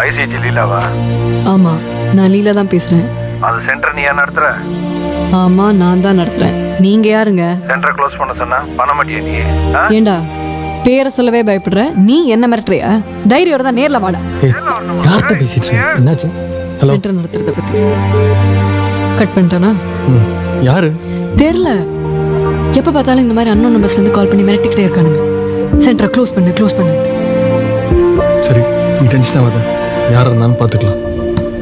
ICT லீலாவா ஆமா நான் லீலா தான் பேசுறேன் அது சென்டர் நீ ஏன் நடத்துற ஆமா நான் தான் நடத்துறேன் நீங்க யாருங்க சென்டரை க்ளோஸ் பண்ண சொன்னா பண்ண மாட்டியா நீ ஆ? ஏண்டா பேரை சொல்லவே பயப்படுற நீ என்ன மிரட்டுறியா தைரியம் தான் நேர்ல வாடா ஏய் யார்கிட்ட பேசிட்டு இருக்க? என்னாச்சு ஹலோ சென்டர் நடத்துறத பத்தி கட் பண்ணிட்டானா ம் யாரு தெரியல எப்ப பார்த்தாலும் இந்த மாதிரி அன்னோன் நம்பர்ஸ்ல இருந்து கால் பண்ணி மிரட்டிக்கிட்டே இருக்கானுங்க சென்டரை க்ளோஸ் பண்ணு க்ளோஸ் பண்ணு சரி நீ டென்ஷன் ஆகாத யாரா இருந்தாலும் பார்த்துக்கலாம்